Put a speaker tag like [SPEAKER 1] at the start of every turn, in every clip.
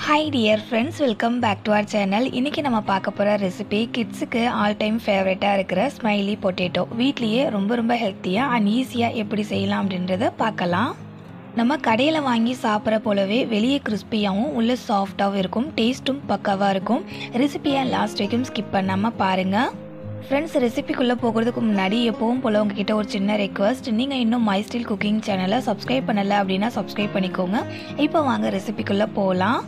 [SPEAKER 1] hi dear friends welcome back to our channel இன்றைக்கி நம்ம பார்க்க போகிற ரெசிபி கிட்ஸுக்கு ஆல் டைம் ஃபேவரட்டாக இருக்கிற ஸ்மைலி பொட்டேட்டோ வீட்லேயே ரொம்ப ரொம்ப ஹெல்த்தியாக அண்ட் ஈஸியாக எப்படி செய்யலாம் அப்படின்றத பார்க்கலாம் நம்ம கடையில் வாங்கி சாப்பிட்ற போலவே வெளியே கிறிஸ்பியாகவும் உள்ளே சாஃப்டாகவும் இருக்கும் டேஸ்ட்டும் பக்காவாக இருக்கும் ரெசிபியை லாஸ்ட் வரைக்கும் ஸ்கிப் பண்ணாமல் பாருங்கள் ஃப்ரெண்ட்ஸ் ரெசிபிக்குள்ளே போகிறதுக்கு முன்னாடி எப்பவும் போல் உங்ககிட்ட ஒரு சின்ன ரெக்வஸ்ட் நீங்கள் இன்னும் மை ஸ்டைல் குக்கிங் சேனலை சப்ஸ்கிரைப் பண்ணலை அப்படின்னா சப்ஸ்கிரைப் பண்ணிக்கோங்க இப்போ வாங்க ரெசிபிக்குள்ளே போகலாம்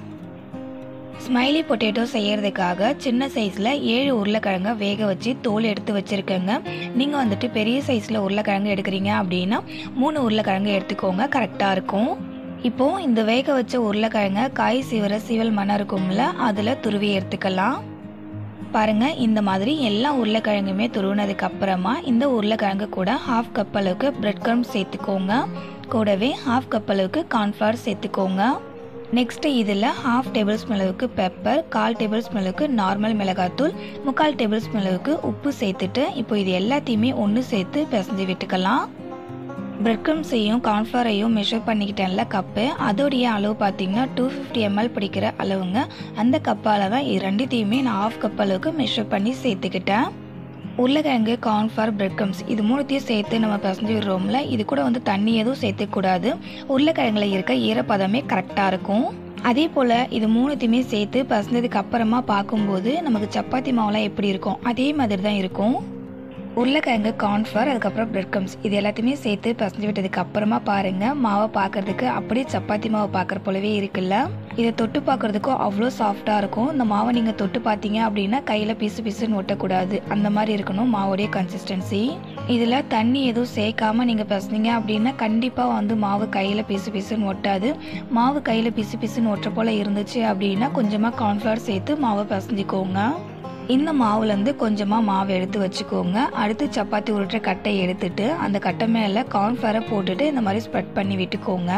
[SPEAKER 1] ஸ்மைலி பொட்டேட்டோ செய்யறதுக்காக சின்ன சைஸில் ஏழு உருளைக்கிழங்க வேக வச்சு தோல் எடுத்து வச்சுருக்கேங்க நீங்கள் வந்துட்டு பெரிய சைஸில் உருளைக்கிழங்கு எடுக்கிறீங்க அப்படின்னா மூணு உருளைக்கிழங்கு எடுத்துக்கோங்க கரெக்டாக இருக்கும் இப்போது இந்த வேக வச்ச உருளைக்கிழங்க காய் சீவர சீவல் மணம் இருக்கும்ல அதில் துருவி எடுத்துக்கலாம் பாருங்க இந்த மாதிரி எல்லா உருளைக்கிழங்குமே துருவினதுக்கு அப்புறமா இந்த உருளைக்கிழங்கு கூட ஹாஃப் கப் அளவுக்கு பிரெட் க்ரம் சேர்த்துக்கோங்க கூடவே ஹாஃப் கப் அளவுக்கு கார்ன்ஃப்ளவர் சேர்த்துக்கோங்க நெக்ஸ்ட் இதில் ஹாஃப் டேபிள் ஸ்பூன் அளவுக்கு பெப்பர் கால் டேபிள் ஸ்பூன் அளவுக்கு நார்மல் மிளகாத்தூள் முக்கால் டேபிள் ஸ்பூன் அளவுக்கு உப்பு சேர்த்துட்டு இப்போ இது எல்லாத்தையுமே ஒன்று சேர்த்து பிசைஞ்சு விட்டுக்கலாம் பிரெட் க்ரம்ஸையும் கார்ன்ஃப்ளவரையும் மெஷர் பண்ணிக்கிட்டேன்ல கப்பு அதோடைய அளவு பார்த்தீங்கன்னா டூ ஃபிஃப்டி எம்எல் பிடிக்கிற அளவுங்க அந்த கப்பால் தான் இது ரெண்டுத்தையுமே நான் ஆஃப் கப் அளவுக்கு மெஷர் பண்ணி சேர்த்துக்கிட்டேன் உருளைக்கிழங்கு கார்ன்ஃப்ளவர் பிரெட் க்ரம்ஸ் இது மூணுத்தையும் சேர்த்து நம்ம பிசைஞ்சு விடுறோம்ல இது கூட வந்து தண்ணி எதுவும் சேர்த்துக்கூடாது உருளைக்கிழங்குல இருக்க ஈரப்பதமே கரெக்டாக இருக்கும் அதே போல் இது மூணுத்தையுமே சேர்த்து பசந்ததுக்கு அப்புறமா பார்க்கும்போது நமக்கு சப்பாத்தி மாவுலாம் எப்படி இருக்கும் அதே மாதிரி தான் இருக்கும் உருளைக்கிழங்கு கார்ன்ஃப்ளவர் அதுக்கப்புறம் பிரெட் க்ரம்ஸ் இது எல்லாத்தையுமே சேர்த்து பசஞ்சு விட்டதுக்கு அப்புறமா பாருங்கள் மாவை பார்க்கறதுக்கு அப்படியே சப்பாத்தி மாவை பார்க்குற போலவே இருக்குல்ல இதை தொட்டு பார்க்குறதுக்கும் அவ்வளோ சாஃப்டாக இருக்கும் இந்த மாவை நீங்கள் தொட்டு பார்த்தீங்க அப்படின்னா கையில் பிசு பிசுன்னு ஒட்டக்கூடாது அந்த மாதிரி இருக்கணும் மாவோடைய கன்சிஸ்டன்சி இதில் தண்ணி எதுவும் சேர்க்காம நீங்கள் பிசைஞ்சிங்க அப்படின்னா கண்டிப்பாக வந்து மாவு கையில் பிசு பிசுன்னு ஒட்டாது மாவு கையில் பிசு பிசுன்னு ஒட்டுற போல் இருந்துச்சு அப்படின்னா கொஞ்சமாக கார்ன்ஃப்ளவர் சேர்த்து மாவை பிசைஞ்சிக்கோங்க இந்த மாவுலேருந்து கொஞ்சமாக மாவு எடுத்து வச்சுக்கோங்க அடுத்து சப்பாத்தி உருட்டுற கட்டை எடுத்துட்டு அந்த கட்டை மேலே கார்ன்ஃப்ளவரை போட்டுட்டு இந்த மாதிரி ஸ்ப்ரெட் பண்ணி விட்டுக்கோங்க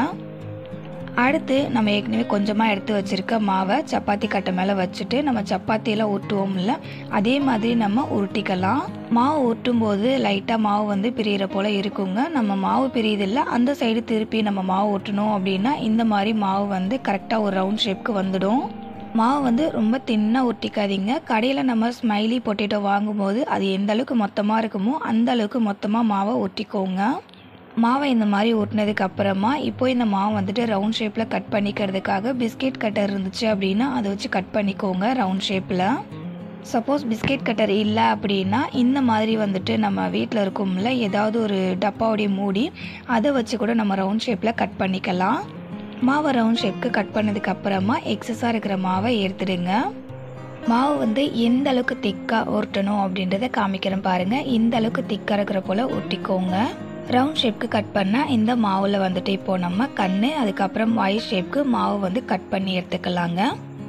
[SPEAKER 1] அடுத்து நம்ம ஏற்கனவே கொஞ்சமாக எடுத்து வச்சுருக்க மாவை சப்பாத்தி கட்டை மேலே வச்சுட்டு நம்ம சப்பாத்தியெல்லாம் உருட்டுவோம்ல அதே மாதிரி நம்ம உருட்டிக்கலாம் மாவு உருட்டும் போது லைட்டாக மாவு வந்து பிரியிற போல் இருக்குங்க நம்ம மாவு பிரியுதில்ல அந்த சைடு திருப்பி நம்ம மாவு ஒட்டணும் அப்படின்னா இந்த மாதிரி மாவு வந்து கரெக்டாக ஒரு ரவுண்ட் ஷேப்க்கு வந்துடும் மாவு வந்து ரொம்ப தின்னாக ஒட்டிக்காதீங்க கடையில் நம்ம ஸ்மைலி பொட்டேட்டோ வாங்கும்போது அது எந்த அளவுக்கு மொத்தமாக இருக்குமோ அந்த அளவுக்கு மொத்தமாக மாவை ஒட்டிக்கோங்க மாவை இந்த மாதிரி ஒட்டினதுக்கு அப்புறமா இப்போ இந்த மாவு வந்துட்டு ரவுண்ட் ஷேப்பில் கட் பண்ணிக்கிறதுக்காக பிஸ்கெட் கட்டர் இருந்துச்சு அப்படின்னா அதை வச்சு கட் பண்ணிக்கோங்க ரவுண்ட் ஷேப்பில் சப்போஸ் பிஸ்கெட் கட்டர் இல்லை அப்படின்னா இந்த மாதிரி வந்துட்டு நம்ம வீட்டில் இருக்கும்ல ஏதாவது ஒரு டப்பாவுடைய மூடி அதை வச்சு கூட நம்ம ரவுண்ட் ஷேப்பில் கட் பண்ணிக்கலாம் மாவை ரவுண்ட் ஷேப்க்கு கட் பண்ணதுக்கு அப்புறமா எக்ஸஸாக இருக்கிற மாவை எடுத்துடுங்க மாவு வந்து எந்த அளவுக்கு திக்காக உருட்டணும் அப்படின்றத காமிக்கிறேன் பாருங்கள் இந்த அளவுக்கு திக்காக இருக்கிற போல் ஒட்டிக்கோங்க ரவுண்ட் ஷேப்க்கு கட் பண்ணால் இந்த மாவில் வந்துட்டு இப்போ நம்ம கண் அதுக்கப்புறம் வாய் ஷேப்க்கு மாவு வந்து கட் பண்ணி எடுத்துக்கலாங்க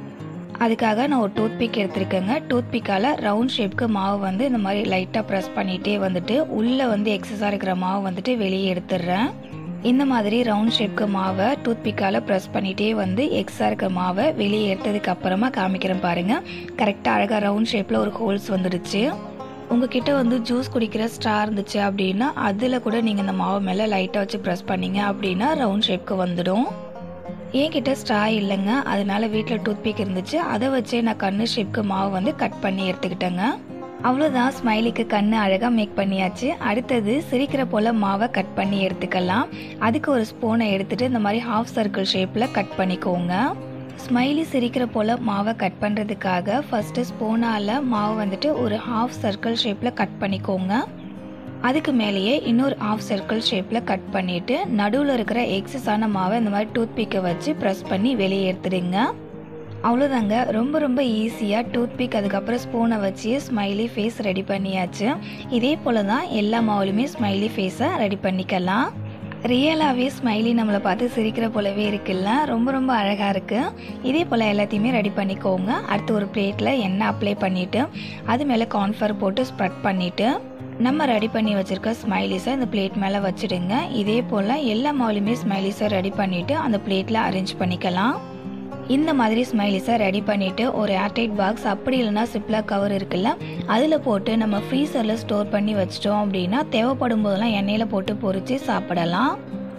[SPEAKER 1] அதுக்காக நான் ஒரு டூத் பிக் எடுத்திருக்கேங்க டூத் பிக்கால் ரவுண்ட் ஷேப்க்கு மாவு வந்து இந்த மாதிரி லைட்டாக ப்ரெஸ் பண்ணிகிட்டே வந்துட்டு உள்ளே வந்து எக்ஸஸாக இருக்கிற மாவு வந்துட்டு வெளியே எடுத்துடுறேன் இந்த மாதிரி ரவுண்ட் ஷேப்க்கு மாவை டூத் பிக்கால் ப்ரெஸ் பண்ணிகிட்டே வந்து எக்ஸாக இருக்க மாவை வெளியே எடுத்ததுக்கு அப்புறமா காமிக்கிறேன் பாருங்கள் கரெக்டாக அழகாக ரவுண்ட் ஷேப்பில் ஒரு ஹோல்ஸ் வந்துடுச்சு உங்ககிட்ட வந்து ஜூஸ் குடிக்கிற ஸ்ட்ரா இருந்துச்சு அப்படின்னா அதில் கூட நீங்கள் இந்த மாவு மேலே லைட்டாக வச்சு ப்ரெஸ் பண்ணீங்க அப்படின்னா ரவுண்ட் ஷேப்க்கு வந்துடும் என்கிட்ட ஸ்ட்ரா இல்லைங்க அதனால வீட்டில் டூத் பிக் இருந்துச்சு அதை வச்சே நான் கண்ணு ஷேப்க்கு மாவு வந்து கட் பண்ணி எடுத்துக்கிட்டேங்க அவ்வளோதான் ஸ்மைலிக்கு கண்ணு அழகாக மேக் பண்ணியாச்சு அடுத்தது சிரிக்கிற போல் மாவை கட் பண்ணி எடுத்துக்கலாம் அதுக்கு ஒரு ஸ்பூனை எடுத்துட்டு இந்த மாதிரி ஹாஃப் சர்க்கிள் ஷேப்பில் கட் பண்ணிக்கோங்க ஸ்மைலி சிரிக்கிற போல் மாவை கட் பண்ணுறதுக்காக ஃபஸ்ட்டு ஸ்பூனால் மாவு வந்துட்டு ஒரு ஹாஃப் சர்க்கிள் ஷேப்பில் கட் பண்ணிக்கோங்க அதுக்கு மேலேயே இன்னொரு ஆஃப் சர்க்கிள் ஷேப்பில் கட் பண்ணிவிட்டு நடுவில் இருக்கிற எக்ஸஸான மாவை இந்த மாதிரி டூத் பிக்கை வச்சு ப்ரெஸ் பண்ணி வெளியே எடுத்துடுங்க அவ்வளோதாங்க ரொம்ப ரொம்ப ஈஸியாக டூத் பிக் அதுக்கப்புறம் ஸ்பூனை வச்சு ஸ்மைலி ஃபேஸ் ரெடி பண்ணியாச்சு இதே போல் தான் எல்லா மாவுலையுமே ஸ்மைலி ஃபேஸை ரெடி பண்ணிக்கலாம் ரியலாகவே ஸ்மைலி நம்மளை பார்த்து சிரிக்கிற போலவே இருக்குல்ல ரொம்ப ரொம்ப அழகாக இருக்குது இதே போல் எல்லாத்தையுமே ரெடி பண்ணிக்கோங்க அடுத்து ஒரு பிளேட்டில் எண்ணெய் அப்ளை பண்ணிவிட்டு அது மேலே கார்ன்ஃப்ளவர் போட்டு ஸ்ப்ரெட் பண்ணிவிட்டு நம்ம ரெடி பண்ணி வச்சுருக்க ஸ்மைலிஸை இந்த பிளேட் மேலே வச்சுடுங்க இதே போல் எல்லா மாவுலையுமே ஸ்மைலிஸை ரெடி பண்ணிவிட்டு அந்த பிளேட்டில் அரேஞ்ச் பண்ணிக்கலாம் இந்த மாதிரி ஸ்மைலிஸை ரெடி பண்ணிவிட்டு ஒரு ஏர்டைட் பாக்ஸ் அப்படி இல்லைன்னா சிப்லாக் கவர் இருக்குல்ல அதில் போட்டு நம்ம ஃப்ரீசரில் ஸ்டோர் பண்ணி வச்சிட்டோம் அப்படின்னா தேவைப்படும் போதெல்லாம் எண்ணெயில் போட்டு பொரித்து சாப்பிடலாம்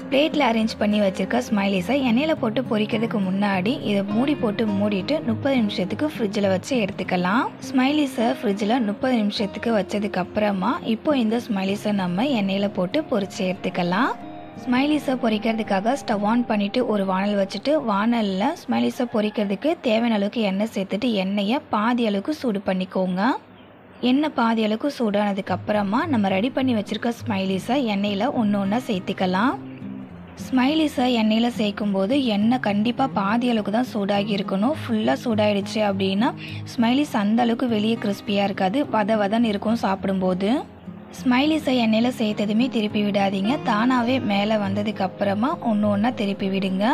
[SPEAKER 1] பிளேட்டில் அரேஞ்ச் பண்ணி வச்சுருக்க ஸ்மைலிஸை எண்ணெயில் போட்டு பொரிக்கிறதுக்கு முன்னாடி இதை மூடி போட்டு மூடிட்டு முப்பது நிமிஷத்துக்கு ஃப்ரிட்ஜில் வச்சு எடுத்துக்கலாம் ஸ்மைலிஸை ஃப்ரிட்ஜில் முப்பது நிமிஷத்துக்கு வச்சதுக்கு அப்புறமா இப்போ இந்த ஸ்மைலிஸை நம்ம எண்ணெயில் போட்டு பொரிச்சு எடுத்துக்கலாம் ஸ்மைலிஸை பொரிக்கிறதுக்காக ஸ்டவ் ஆன் பண்ணிவிட்டு ஒரு வானல் வச்சுட்டு வானலில் ஸ்மைலிஸை பொரிக்கிறதுக்கு தேவையான அளவுக்கு எண்ணெய் சேர்த்துட்டு எண்ணெயை பாதி அளவுக்கு சூடு பண்ணிக்கோங்க எண்ணெய் பாதி அளவுக்கு சூடானதுக்கு அப்புறமா நம்ம ரெடி பண்ணி வச்சுருக்க ஸ்மைலிஸை எண்ணெயில் ஒன்று ஒன்றா சேர்த்துக்கலாம் ஸ்மைலிஸை எண்ணெயில் சேர்க்கும்போது எண்ணெய் கண்டிப்பாக பாதி அளவுக்கு தான் சூடாகி இருக்கணும் ஃபுல்லாக சூடாயிடுச்சு அப்படின்னா ஸ்மைலிஸ் அந்த அளவுக்கு வெளியே கிறிஸ்பியாக இருக்காது வத வதன்னு இருக்கும் சாப்பிடும்போது ஸ்மைலிஸை எண்ணெயில் சேர்த்ததுமே திருப்பி விடாதீங்க தானாகவே மேலே வந்ததுக்கு அப்புறமா ஒன்று ஒன்றா திருப்பி விடுங்க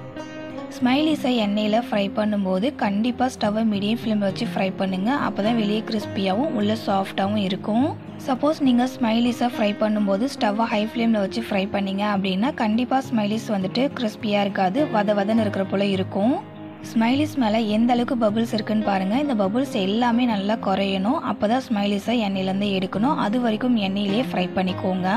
[SPEAKER 1] ஸ்மைலிஸை எண்ணெயில் ஃப்ரை பண்ணும்போது கண்டிப்பாக ஸ்டவ்வை மீடியம் ஃப்ளேம் வச்சு ஃப்ரை பண்ணுங்கள் அப்போ தான் வெளியே கிறிஸ்பியாகவும் உள்ளே சாஃப்டாகவும் இருக்கும் சப்போஸ் நீங்கள் ஸ்மைலிஸை ஃப்ரை பண்ணும்போது ஸ்டவ்வை ஹை ஃப்ளேமில் வச்சு ஃப்ரை பண்ணீங்க அப்படின்னா கண்டிப்பாக ஸ்மைலிஸ் வந்துட்டு கிறிஸ்பியாக இருக்காது வத வதன்னு இருக்கிற போல இருக்கும் ஸ்மைலிஸ் மேலே எந்த அளவுக்கு பபுள்ஸ் இருக்குன்னு பாருங்கள் இந்த பபுள்ஸ் எல்லாமே நல்லா குறையணும் அப்போ தான் ஸ்மைலிஸை எண்ணெயிலேருந்து எடுக்கணும் அது வரைக்கும் எண்ணெயிலேயே ஃப்ரை பண்ணிக்கோங்க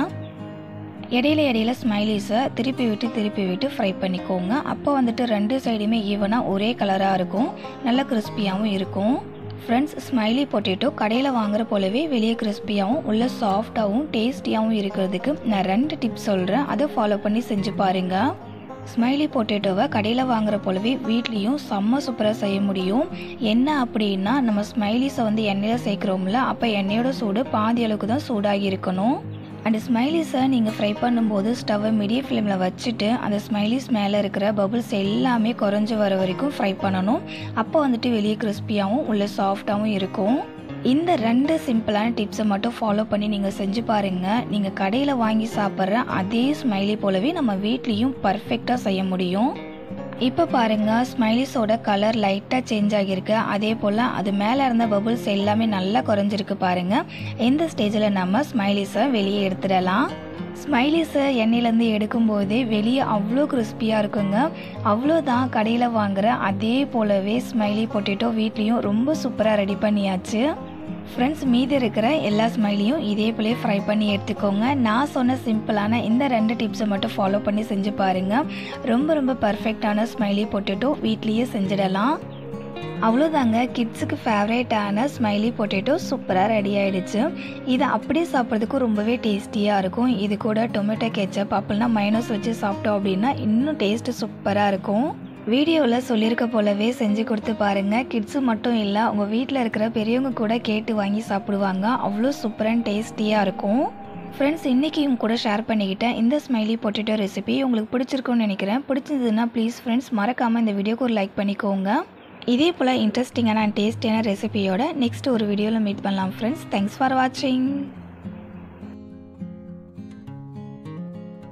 [SPEAKER 1] இடையில இடையில ஸ்மைலிஸை திருப்பி விட்டு திருப்பி விட்டு ஃப்ரை பண்ணிக்கோங்க அப்போ வந்துட்டு ரெண்டு சைடுமே ஈவனாக ஒரே கலராக இருக்கும் நல்ல கிறிஸ்பியாகவும் இருக்கும் ஃப்ரெண்ட்ஸ் ஸ்மைலி பொட்டேட்டோ கடையில் வாங்குற போலவே வெளியே கிறிஸ்பியாகவும் உள்ள சாஃப்டாகவும் டேஸ்டியாகவும் இருக்கிறதுக்கு நான் ரெண்டு டிப்ஸ் சொல்கிறேன் அதை ஃபாலோ பண்ணி செஞ்சு பாருங்கள் ஸ்மைலி பொட்டேட்டோவை கடையில் வாங்குற போலவே வீட்லேயும் செம்ம சூப்பராக செய்ய முடியும் என்ன அப்படின்னா நம்ம ஸ்மைலிஸை வந்து எண்ணெயில் சேர்க்குறோம்ல அப்போ எண்ணெயோட சூடு பாதி அளவுக்கு தான் சூடாகி இருக்கணும் அந்த ஸ்மைலிஸை நீங்கள் ஃப்ரை பண்ணும்போது ஸ்டவ்வை மீடியம் ஃப்ளேமில் வச்சுட்டு அந்த ஸ்மைலிஸ் மேலே இருக்கிற பபுள்ஸ் எல்லாமே குறைஞ்சி வர வரைக்கும் ஃப்ரை பண்ணணும் அப்போ வந்துட்டு வெளியே கிறிஸ்பியாகவும் உள்ள சாஃப்டாகவும் இருக்கும் இந்த ரெண்டு சிம்பிளான டிப்ஸை மட்டும் ஃபாலோ பண்ணி நீங்கள் செஞ்சு பாருங்கள் நீங்கள் கடையில் வாங்கி சாப்பிட்ற அதே ஸ்மைலி போலவே நம்ம வீட்லேயும் பர்ஃபெக்டாக செய்ய முடியும் இப்போ பாருங்க ஸ்மைலிஸோட கலர் லைட்டாக சேஞ்ச் ஆகியிருக்கு அதே போல் அது மேலே இருந்த பபுள்ஸ் எல்லாமே நல்லா குறைஞ்சிருக்கு பாருங்க இந்த ஸ்டேஜில் நம்ம ஸ்மைலிஸை வெளியே எடுத்துடலாம் ஸ்மைலிஸை எண்ணெயிலேருந்து எடுக்கும்போதே வெளியே அவ்வளோ கிறிஸ்பியாக இருக்குங்க அவ்வளோதான் கடையில் வாங்குற அதே போலவே ஸ்மைலி பொட்டேட்டோ வீட்லேயும் ரொம்ப சூப்பராக ரெடி பண்ணியாச்சு ஃப்ரெண்ட்ஸ் மீதி இருக்கிற எல்லா ஸ்மைலியும் இதே போலே ஃப்ரை பண்ணி எடுத்துக்கோங்க நான் சொன்ன சிம்பிளான இந்த ரெண்டு டிப்ஸை மட்டும் ஃபாலோ பண்ணி செஞ்சு பாருங்கள் ரொம்ப ரொம்ப பர்ஃபெக்டான ஸ்மைலி பொட்டேட்டோ வீட்லேயே செஞ்சிடலாம் அவ்வளோதாங்க கிட்ஸுக்கு ஃபேவரேட்டான ஸ்மைலி பொட்டேட்டோ சூப்பராக ரெடி ஆயிடுச்சு இது அப்படியே சாப்பிட்றதுக்கு ரொம்பவே டேஸ்டியாக இருக்கும் இது கூட டொமேட்டோ கெச்சப் அப்படின்னா மைனஸ் வச்சு சாப்பிட்டோம் அப்படின்னா இன்னும் டேஸ்ட்டு சூப்பராக இருக்கும் வீடியோவில் சொல்லியிருக்க போலவே செஞ்சு கொடுத்து பாருங்கள் கிட்ஸு மட்டும் இல்லை உங்கள் வீட்டில் இருக்கிற பெரியவங்க கூட கேட்டு வாங்கி சாப்பிடுவாங்க அவ்வளோ சூப்பர் அண்ட் டேஸ்டியாக இருக்கும் ஃப்ரெண்ட்ஸ் இன்றைக்கியும் கூட ஷேர் பண்ணிக்கிட்டேன் இந்த ஸ்மைலி பொட்டேட்டோ ரெசிபி உங்களுக்கு பிடிச்சிருக்கும்னு நினைக்கிறேன் பிடிச்சதுன்னா ப்ளீஸ் ஃப்ரெண்ட்ஸ் மறக்காமல் இந்த வீடியோக்கு ஒரு லைக் பண்ணிக்கோங்க இதே போல் இன்ட்ரெஸ்டிங்கான அண்ட் டேஸ்டியான ரெசிபியோட நெக்ஸ்ட் ஒரு வீடியோவில் மீட் பண்ணலாம் ஃப்ரெண்ட்ஸ் தேங்க்ஸ் ஃபார் வாட்சிங்